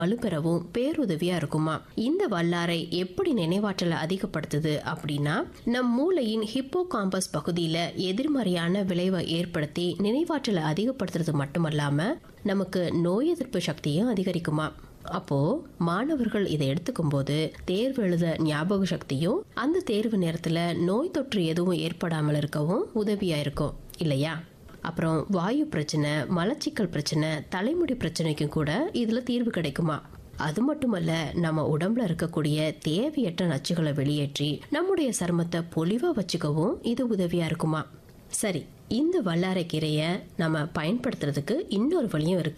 வலுப்பெறவும் பேருதவியா இருக்குமா இந்த வல்லாரை எப்படி நினைவாற்றலை அதிகப்படுத்துது அப்படின்னா நம் மூளையின் ஹிப்போ காம்பஸ் பகுதியில எதிர்மறையான விளைவை ஏற்படுத்தி நினைவாற்றலை அதிகப்படுத்துறது மட்டுமல்லாம நமக்கு நோய் எதிர்ப்பு சக்தியும் அதிகரிக்குமா அப்போ மாணவர்கள் இதை எடுத்துக்கும் போது தேர்வு எழுத ஞாபக சக்தியும் அந்த தேர்வு நேரத்துல நோய் தொற்று எதுவும் ஏற்படாமல் இருக்கவும் உதவியா இருக்கும் இல்லையா அப்புறம் வாயு பிரச்சனை மலச்சிக்கல் பிரச்சனை தலைமுடி பிரச்சனைக்கும் கூட இதுல தீர்வு கிடைக்குமா அது மட்டுமல்ல நம்ம உடம்புல இருக்கக்கூடிய தேவையற்ற நச்சுகளை வெளியேற்றி நம்முடைய சருமத்தை பொலிவா வச்சுக்கவும் இது உதவியா இருக்குமா சரி இந்த வல்லாரை கீரையை நம்ம பயன்படுத்துறதுக்கு இன்னொரு வழியும் இருக்கு